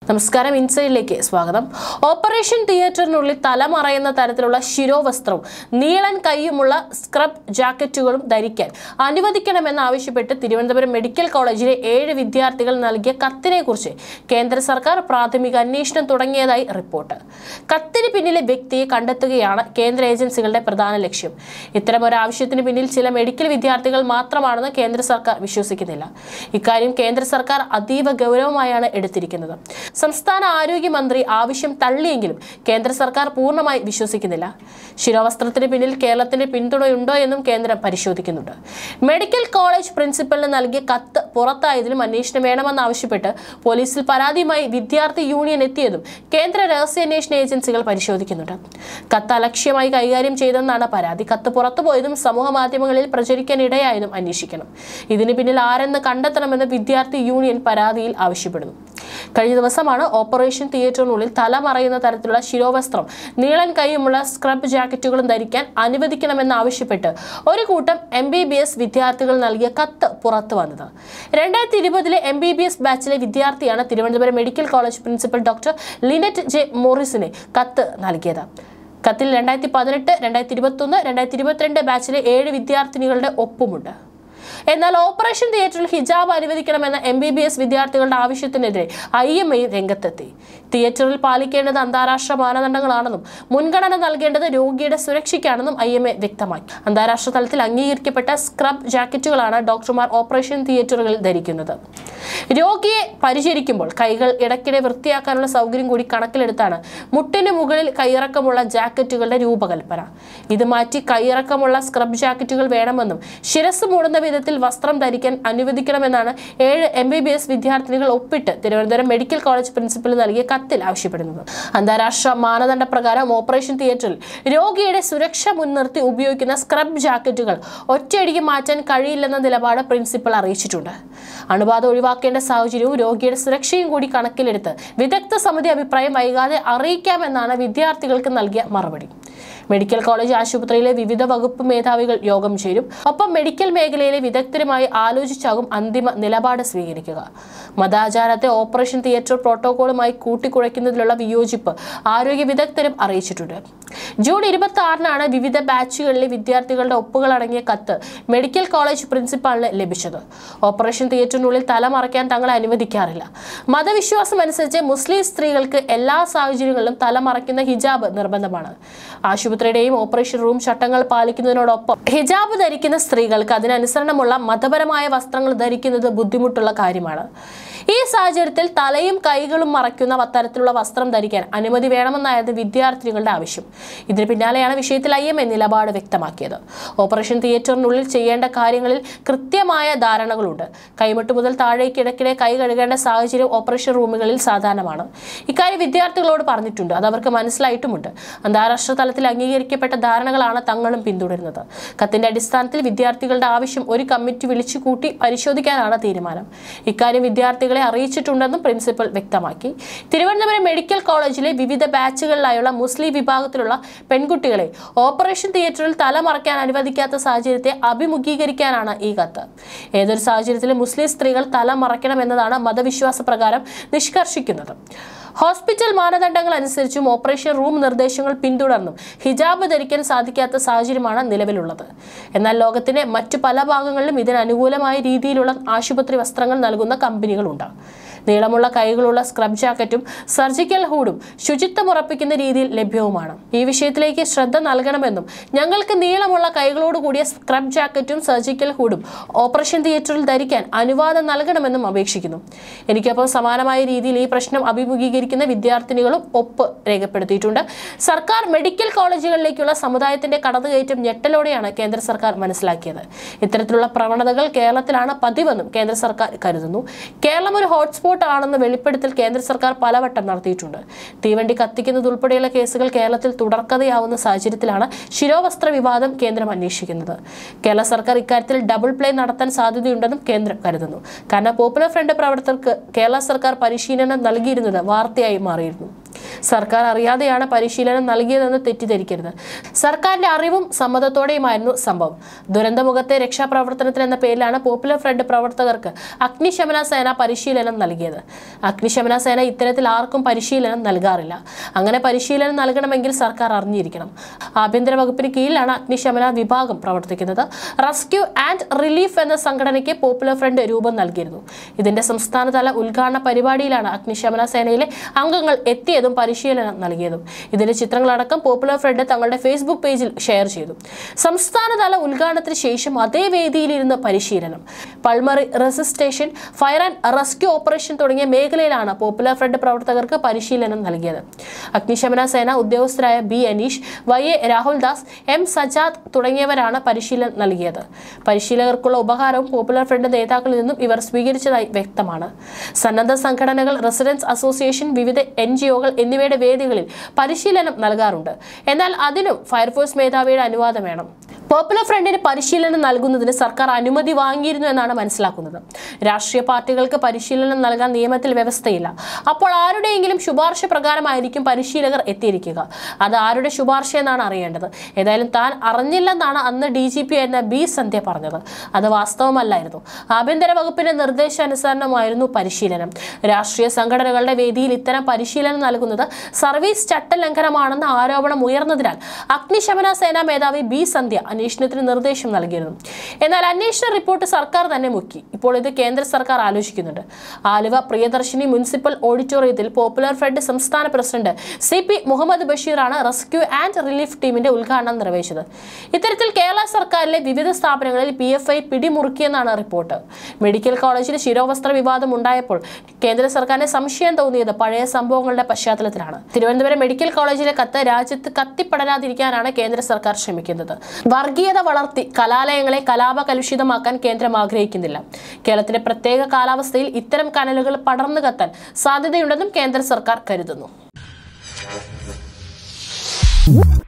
നമസ്കാരം ഇൻസൈഡിലേക്ക് സ്വാഗതം ഓപ്പറേഷൻ തിയേറ്ററിനുള്ളിൽ തലമറയുന്ന തരത്തിലുള്ള ശിരോവസ്ത്രവും നീളൻ കൈയുമുള്ള സ്ക്രബ് ജാക്കറ്റുകളും ധരിക്കാൻ അനുവദിക്കണമെന്നാവശ്യപ്പെട്ട് തിരുവനന്തപുരം മെഡിക്കൽ കോളേജിലെ ഏഴ് വിദ്യാർത്ഥികൾ നൽകിയ കത്തിനെ കുറിച്ച് കേന്ദ്ര സർക്കാർ പ്രാഥമിക അന്വേഷണം തുടങ്ങിയതായി റിപ്പോർട്ട് കത്തിന് പിന്നിലെ വ്യക്തിയെ കണ്ടെത്തുകയാണ് കേന്ദ്ര ഏജൻസികളുടെ പ്രധാന ലക്ഷ്യം ഇത്തരം ഒരു ആവശ്യത്തിന് പിന്നിൽ ചില മെഡിക്കൽ വിദ്യാർത്ഥികൾ മാത്രമാണെന്ന് കേന്ദ്ര സർക്കാർ വിശ്വസിക്കുന്നില്ല ഇക്കാര്യം കേന്ദ്ര സർക്കാർ അതീവ ഗൗരവമായാണ് എടുത്തിരിക്കുന്നത് സംസ്ഥാന ആരോഗ്യമന്ത്രി ആവശ്യം തള്ളിയെങ്കിലും കേന്ദ്ര സർക്കാർ പൂർണ്ണമായി വിശ്വസിക്കുന്നില്ല ശിരോവസ്ത്രത്തിന് പിന്നിൽ കേരളത്തിന്റെ പിന്തുണയുണ്ടോ എന്നും കേന്ദ്രം പരിശോധിക്കുന്നുണ്ട് മെഡിക്കൽ കോളേജ് പ്രിൻസിപ്പലിന് നൽകിയ കത്ത് പുറത്തായതിലും അന്വേഷണം വേണമെന്നാവശ്യപ്പെട്ട് പോലീസിൽ പരാതിയുമായി വിദ്യാർത്ഥി യൂണിയൻ എത്തിയതും കേന്ദ്ര രഹസ്യാന്വേഷണ ഏജൻസികൾ പരിശോധിക്കുന്നുണ്ട് കത്ത് അലക്ഷ്യമായി കൈകാര്യം ചെയ്തെന്നാണ് പരാതി കത്ത് പുറത്തുപോയതും സമൂഹ മാധ്യമങ്ങളിൽ പ്രചരിക്കാൻ ഇടയായതും അന്വേഷിക്കണം ഇതിന് പിന്നിൽ ആരെന്ന് കണ്ടെത്തണമെന്ന് വിദ്യാർത്ഥി യൂണിയൻ പരാതിയിൽ ആവശ്യപ്പെടുന്നു കഴിഞ്ഞ ദിവസമാണ് ഓപ്പറേഷൻ തിയേറ്ററിനുള്ളിൽ തലമറയുന്ന തരത്തിലുള്ള ശിരോവസ്ത്രം നീളൻ കൈയുമുള്ള സ്ക്രബ് ജാക്കറ്റുകളും ധരിക്കാൻ അനുവദിക്കണമെന്നാവശ്യപ്പെട്ട് ഒരു കൂട്ടം എം ബി ബി എസ് വിദ്യാർത്ഥികൾ നൽകിയ കത്ത് പുറത്തു വന്നത് രണ്ടായിരത്തി ഇരുപതിലെ എം ബി ബി എസ് ബാച്ചിലെ വിദ്യാർത്ഥിയാണ് Thiruvananthapuram medical college principal doctor Linet J മോറിസിന് കത്ത് നൽകിയത് കത്തിൽ രണ്ടായിരത്തി പതിനെട്ട് രണ്ടായിരത്തി ഇരുപത്തൊന്ന് രണ്ടായിരത്തി ഇരുപത്തിരണ്ട് ബാച്ചിലെ ഏഴ് വിദ്യാർത്ഥിനികളുടെ ഒപ്പുമുണ്ട് എന്നാൽ ഓപ്പറേഷൻ തിയേറ്ററിൽ ഹിജാബ് അനുവദിക്കണമെന്ന എം ബി ബി എസ് വിദ്യാർത്ഥികളുടെ ആവശ്യത്തിനെതിരെ ഐ എം ഐ രംഗത്തെത്തി തിയേറ്ററിൽ പാലിക്കേണ്ടത് അന്താരാഷ്ട്ര മാനദണ്ഡങ്ങളാണെന്നും മുൻഗണന നൽകേണ്ടത് രോഗിയുടെ സുരക്ഷയ്ക്കാണെന്നും ഐ എം എ വ്യക്തമാക്കി അന്താരാഷ്ട്ര തലത്തിൽ അംഗീകരിക്കപ്പെട്ട സ്ക്രബ് ജാക്കറ്റുകളാണ് ഡോക്ടർമാർ ഓപ്പറേഷൻ തിയേറ്ററുകളിൽ ധരിക്കുന്നത് രോഗിയെ പരിചരിക്കുമ്പോൾ കൈകൾ ഇടയ്ക്കിടെ വൃത്തിയാക്കാനുള്ള സൗകര്യം കൂടി കണക്കിലെടുത്താണ് മുട്ടിന് മുകളിൽ കൈയിറക്കമുള്ള ജാക്കറ്റുകളുടെ രൂപകൽപ്പന ഇത് മാറ്റി കൈയിറക്കമുള്ള സ്ക്രബ് ജാക്കറ്റുകൾ വേണമെന്നും ശിരസ് മൂടുന്ന വിധത്തിൽ വസ്ത്രം ധരിക്കാൻ അനുവദിക്കണമെന്നാണ് ഏഴ് എം ബി ബി എസ് വിദ്യാർത്ഥിനികൾ ഒപ്പിട്ട് തിരുവനന്തപുരം മെഡിക്കൽ കോളേജ് പ്രിൻസിപ്പൽ നൽകിയ കത്തിൽ ആവശ്യപ്പെടുന്നത് അന്താരാഷ്ട്ര മാനദണ്ഡ പ്രകാരം ഓപ്പറേഷൻ തിയേറ്ററിൽ രോഗിയുടെ സുരക്ഷ മുൻനിർത്തി ഉപയോഗിക്കുന്ന സ്ക്രബ് ജാക്കറ്റുകൾ ഒറ്റയടിക്ക് മാറ്റാൻ കഴിയില്ലെന്ന നിലപാട് പ്രിൻസിപ്പൽ അറിയിച്ചിട്ടുണ്ട് അണുബാധ ഒഴിവാക്കേണ്ട സാഹചര്യവും രോഗിയുടെ സുരക്ഷയും കൂടി കണക്കിലെടുത്ത് വിദഗ്ധ സമിതി അഭിപ്രായം വൈകാതെ അറിയിക്കാമെന്നാണ് വിദ്യാർത്ഥികൾക്ക് നൽകിയ മറുപടി മെഡിക്കൽ കോളേജ് ആശുപത്രിയിലെ വിവിധ വകുപ്പ് മേധാവികൾ യോഗം ചേരും ഒപ്പം മെഡിക്കൽ മേഖലയിലെ വിദഗ്ധരുമായി ആലോചിച്ചാകും അന്തിമ നിലപാട് സ്വീകരിക്കുക മതാചാരത്തെ ഓപ്പറേഷൻ തിയേറ്റർ പ്രോട്ടോകോളുമായി കൂട്ടിക്കുഴയ്ക്കുന്നതിലുള്ള വിയോജിപ്പ് ആരോഗ്യ വിദഗ്ധരും അറിയിച്ചിട്ടുണ്ട് ജൂൺ ഇരുപത്തി ആറിനാണ് വിവിധ ബാച്ചുകളിലെ വിദ്യാർത്ഥികളുടെ ഒപ്പുകൾ അടങ്ങിയ കത്ത് മെഡിക്കൽ കോളേജ് പ്രിൻസിപ്പാളിന് ലഭിച്ചത് ഓപ്പറേഷൻ തിയേറ്ററിനുള്ളിൽ തലമറയ്ക്കാൻ തങ്ങളെ അനുവദിക്കാറില്ല മതവിശ്വാസം അനുസരിച്ച് മുസ്ലിം സ്ത്രീകൾക്ക് എല്ലാ സാഹചര്യങ്ങളിലും തലമറയ്ക്കുന്ന ഹിജാബ് നിർബന്ധമാണ് ആശുപത്രിയുടെയും ഓപ്പറേഷൻ റൂം ചട്ടങ്ങൾ പാലിക്കുന്നതിനോടൊപ്പം ഹിജാബ് ധരിക്കുന്ന സ്ത്രീകൾക്ക് അതിനനുസരണമുള്ള മതപരമായ വസ്ത്രങ്ങൾ ധരിക്കുന്നത് ബുദ്ധിമുട്ടുള്ള കാര്യമാണ് ഈ സാഹചര്യത്തിൽ തലയും കൈകളും മറയ്ക്കുന്ന തരത്തിലുള്ള വസ്ത്രം ധരിക്കാൻ അനുമതി വേണമെന്നായിരുന്നു വിദ്യാർത്ഥിനികളുടെ ആവശ്യം ഇതിന് പിന്നാലെയാണ് വിഷയത്തിൽ ഐ എം എ നിലപാട് വ്യക്തമാക്കിയത് ഓപ്പറേഷൻ തിയേറ്ററിനുള്ളിൽ ചെയ്യേണ്ട കാര്യങ്ങളിൽ കൃത്യമായ ധാരണകളുണ്ട് കൈമുട്ട് മുതൽ താഴേക്ക് ഇടയ്ക്കിടെ കൈ കഴുകേണ്ട സാഹചര്യം ഓപ്പറേഷൻ റൂമുകളിൽ സാധാരണമാണ് ഇക്കാര്യം വിദ്യാർത്ഥികളോട് പറഞ്ഞിട്ടുണ്ട് അത് അവർക്ക് മനസ്സിലായിട്ടുമുണ്ട് അന്താരാഷ്ട്ര തലത്തിൽ അംഗീകരിക്കപ്പെട്ട ധാരണകളാണ് തങ്ങളും പിന്തുടരുന്നത് കത്തിന്റെ അടിസ്ഥാനത്തിൽ വിദ്യാർത്ഥികളുടെ ആവശ്യം ഒരു കമ്മിറ്റി വിളിച്ചു കൂട്ടി പരിശോധിക്കാനാണ് തീരുമാനം ഇക്കാര്യം വിദ്യാർത്ഥികളെ അറിയിച്ചിട്ടുണ്ടെന്നും പ്രിൻസിപ്പൽ വ്യക്തമാക്കി തിരുവനന്തപുരം മെഡിക്കൽ കോളേജിലെ വിവിധ ബാച്ചുകളിലായുള്ള മുസ്ലിം വിഭാഗത്തിലുള്ള പെൺകുട്ടികളെ ഓപ്പറേഷൻ തിയേറ്ററിൽ തലമറയ്ക്കാൻ അനുവദിക്കാത്ത സാഹചര്യത്തെ അഭിമുഖീകരിക്കാനാണ് ഈ കത്ത് ഏതൊരു സാഹചര്യത്തിലും മുസ്ലിം സ്ത്രീകൾ തല മറയ്ക്കണമെന്നതാണ് മതവിശ്വാസ പ്രകാരം നിഷ്കർഷിക്കുന്നത് ഹോസ്പിറ്റൽ മാനദണ്ഡങ്ങൾ അനുസരിച്ചും ഓപ്പറേഷൻ റൂം നിർദ്ദേശങ്ങൾ പിന്തുടർന്നും ഹിജാബ് ധരിക്കാൻ സാധിക്കാത്ത സാഹചര്യമാണ് നിലവിലുള്ളത് എന്നാൽ ലോകത്തിന്റെ മറ്റു പല ഭാഗങ്ങളിലും ഇതിന് അനുകൂലമായ രീതിയിലുള്ള ആശുപത്രി വസ്ത്രങ്ങൾ നൽകുന്ന കമ്പനികളുണ്ട് നീളമുള്ള കൈകളുള്ള സ്ക്രബ് ജാക്കറ്റും സർജിക്കൽ ഹൂഡും ശുചിത്വം ഉറപ്പിക്കുന്ന രീതിയിൽ ലഭ്യവുമാണ് ഈ വിഷയത്തിലേക്ക് ശ്രദ്ധ നൽകണമെന്നും ഞങ്ങൾക്ക് നീളമുള്ള കൈകളോട് കൂടിയ സ്ക്രബ് ജാക്കറ്റും സർജിക്കൽ ഹൂഡും ഓപ്പറേഷൻ തിയേറ്ററിൽ ധരിക്കാൻ അനുവാദം നൽകണമെന്നും അപേക്ഷിക്കുന്നു എനിക്കൊപ്പം സമാനമായ രീതിയിൽ ഈ പ്രശ്നം അഭിമുഖീകരിക്കുന്ന വിദ്യാർത്ഥിനികളും ഒപ്പ് രേഖപ്പെടുത്തിയിട്ടുണ്ട് സർക്കാർ മെഡിക്കൽ കോളേജുകളിലേക്കുള്ള സമുദായത്തിന്റെ കടന്നുകയറ്റം ഞെട്ടലോടെയാണ് കേന്ദ്ര സർക്കാർ മനസ്സിലാക്കിയത് ഇത്തരത്തിലുള്ള പ്രവണതകൾ കേരളത്തിലാണ് പതിവെന്നും കേന്ദ്ര സർക്കാർ കരുതുന്നു കേരളം ഒരു ഹോട്ട്സ്പോട്ട് ആണെന്ന് വെളിപ്പെടുത്തൽ കേന്ദ്ര സർക്കാർ പലവട്ടം നടത്തിയിട്ടുണ്ട് തീവണ്ടി കത്തിക്കുന്നത് ഉൾപ്പെടെയുള്ള കേസുകൾ കേരളത്തിൽ തുടർക്കഥയാവുന്ന സാഹചര്യത്തിലാണ് ശിരോവസ്ത്ര വിവാദം കേന്ദ്രം അന്വേഷിക്കുന്നത് കേരള സർക്കാർ ഇക്കാര്യത്തിൽ ഡബിൾ പ്ലേ നടത്താൻ സാധ്യതയുണ്ടെന്നും കേന്ദ്രം കരുതുന്നു കാരണം പോപ്പുലർ ഫ്രണ്ട് പ്രവർത്തകർക്ക് കേരള സർക്കാർ പരിശീലനം നൽകിയിരുന്നത് വാർത്തയായി മാറിയിരുന്നു സർക്കാർ അറിയാതെയാണ് പരിശീലനം നൽകിയതെന്ന് തെറ്റിദ്ധരിക്കരുത് സർക്കാരിന്റെ അറിവും സമ്മതത്തോടെയുമായിരുന്നു സംഭവം ദുരന്തമുഖത്തെ രക്ഷാപ്രവർത്തനത്തിന് എന്ന പേരിലാണ് പോപ്പുലർ ഫ്രണ്ട് പ്രവർത്തകർക്ക് അഗ്നിശമന സേന പരിശീലനം നൽകിയത് അഗ്നിശമന സേന ഇത്തരത്തിൽ ആർക്കും പരിശീലനം നൽകാറില്ല അങ്ങനെ പരിശീലനം നൽകണമെങ്കിൽ സർക്കാർ അറിഞ്ഞിരിക്കണം ആഭ്യന്തര വകുപ്പിന് കീഴിലാണ് അഗ്നിശമന വിഭാഗം പ്രവർത്തിക്കുന്നത് റെസ്ക്യൂ ആൻഡ് റിലീഫ് എന്ന സംഘടനയ്ക്ക് പോപ്പുലർ ഫ്രണ്ട് രൂപം നൽകിയിരുന്നു ഇതിന്റെ സംസ്ഥാനതല ഉദ്ഘാടന പരിപാടിയിലാണ് അഗ്നിശമന സേനയിലെ അംഗങ്ങൾ എത്തിയതും പരിശീലനം നൽകിയതും ഇതിന്റെ ചിത്രങ്ങളടക്കം പോപ്പുലർ ഫ്രണ്ട് തങ്ങളുടെ ഫേസ്ബുക്ക് പേജിൽ ഷെയർ ചെയ്തു സംസ്ഥാനതല ഉദ്ഘാടനത്തിന് ശേഷം അതേ വേദിയിലിരുന്ന് പരിശീലനം pulmonary resuscitation fire and rescue operation തുടങ്ങിയ മേഖലയിലാണ് പോപ്പുലർ ഫ്രണ്ട് പ്രവർത്തകർക്ക് പരിശീലനം നൽകിയത് അഗ്നിശമന സേന ഉദ്യോഗസ്ഥരായ B Anish Y A Rahul Das M Sajad തുടങ്ങിയവരാണ് പരിശീലനം നൽകിയത് പരിശീലകർക്കുള്ള ഉപഹാരവും പോപ്പുലർ ഫ്രണ്ട് നേതാക്കളിൽ നിന്നും ഇവർ സ്വീകരിച്ചതായി വ്യക്തമാണ് സന്നദ്ധ സംഘടനകൾ റെസിഡൻസ് അസോസിയേഷൻ വിവിധ എൻ ജി ഒകൾ എന്നിവയുടെ വേദികളിൽ പരിശീലനം നൽകാറുണ്ട് എന്നാൽ അതിനും ഫയർഫോഴ്സ് മേധാവിയുടെ അനുവാദം വേണം പോപ്പുലർ ഫ്രണ്ടിന് പരിശീലനം നൽകുന്നതിന് സർക്കാർ അനുമതി വാങ്ങിയിരുന്നു എന്നാണ് മനസ്സിലാക്കുന്നത് രാഷ്ട്രീയ പാർട്ടികൾക്ക് പരിശീലനം നൽകാൻ നിയമത്തിൽ വ്യവസ്ഥയില്ല അപ്പോൾ ആരുടെയെങ്കിലും ശുപാർശ പ്രകാരമായിരിക്കും പരിശീലകർ എത്തിയിരിക്കുക അത് ആരുടെ ശുപാർശ എന്നാണ് അറിയേണ്ടത് ഏതായാലും താൻ അറിഞ്ഞില്ലെന്നാണ് അന്ന് ഡി ജി പി ആയിരുന്ന ബി സന്ധ്യ പറഞ്ഞത് അത് വാസ്തവമല്ലായിരുന്നു ആഭ്യന്തര വകുപ്പിന്റെ നിർദ്ദേശാനുസരണമായിരുന്നു പരിശീലനം രാഷ്ട്രീയ സംഘടനകളുടെ വേദിയിൽ ഇത്തരം പരിശീലനം നൽകുന്നത് സർവീസ് ചട്ടലംഘനമാണെന്ന ആരോപണം ഉയർന്നതിനാൽ അഗ്നിശമന സേനാ മേധാവി ബി സന്ധ്യ അന്വേഷണത്തിന് നിർദ്ദേശം നൽകിയിരുന്നു എന്നാൽ അന്വേഷണ റിപ്പോർട്ട് സർക്കാർ തന്നെ മുക്കി ഇപ്പോൾ ഇത് കേന്ദ്ര സർക്കാർ ആലോചിക്കുന്നുണ്ട് ആലുവ പ്രിയദർശിനി മുനിസിപ്പൽ ഓഡിറ്റോറിയത്തിൽ പോപ്പുലർ ഫ്രണ്ട് സംസ്ഥാന പ്രസിഡന്റ് സി പി മുഹമ്മദ് ബഷീറാണ് റെസ്ക്യൂ ആൻഡ് റിലീഫ് ടീമിന്റെ ഉദ്ഘാടനം നിർവഹിച്ചത് ഇത്തരത്തിൽ കേരള സർക്കാരിലെ വിവിധ സ്ഥാപനങ്ങളിൽ പി എഫ് ഐ പിടിമുറുക്കിയെന്നാണ് റിപ്പോർട്ട് മെഡിക്കൽ കോളേജിൽ ശിരോവസ്ത്ര വിവാദം ഉണ്ടായപ്പോൾ കേന്ദ്ര സർക്കാരിന് സംശയം തോന്നിയത് പഴയ സംഭവങ്ങളുടെ പശ്ചാത്തലത്തിലാണ് തിരുവനന്തപുരം മെഡിക്കൽ കോളേജിലെ കത്ത് രാജ്യത്ത് കത്തിപ്പടരാതിരിക്കാനാണ് കേന്ദ്ര സർക്കാർ ശ്രമിക്കുന്നത് വർഗീയത വളർത്തി കലാലയങ്ങളെ കലാപകലുഷിതമാക്കാൻ കേന്ദ്രം ആഗ്രഹിക്കുന്നില്ല കേരളത്തിന്റെ പ്രത്യേക കാലാവസ്ഥയിൽ ഇത്തരം കനലുകൾ പടർന്നു കത്താൻ സാധ്യതയുണ്ടെന്നും കേന്ദ്ര സർക്കാർ കരുതുന്നു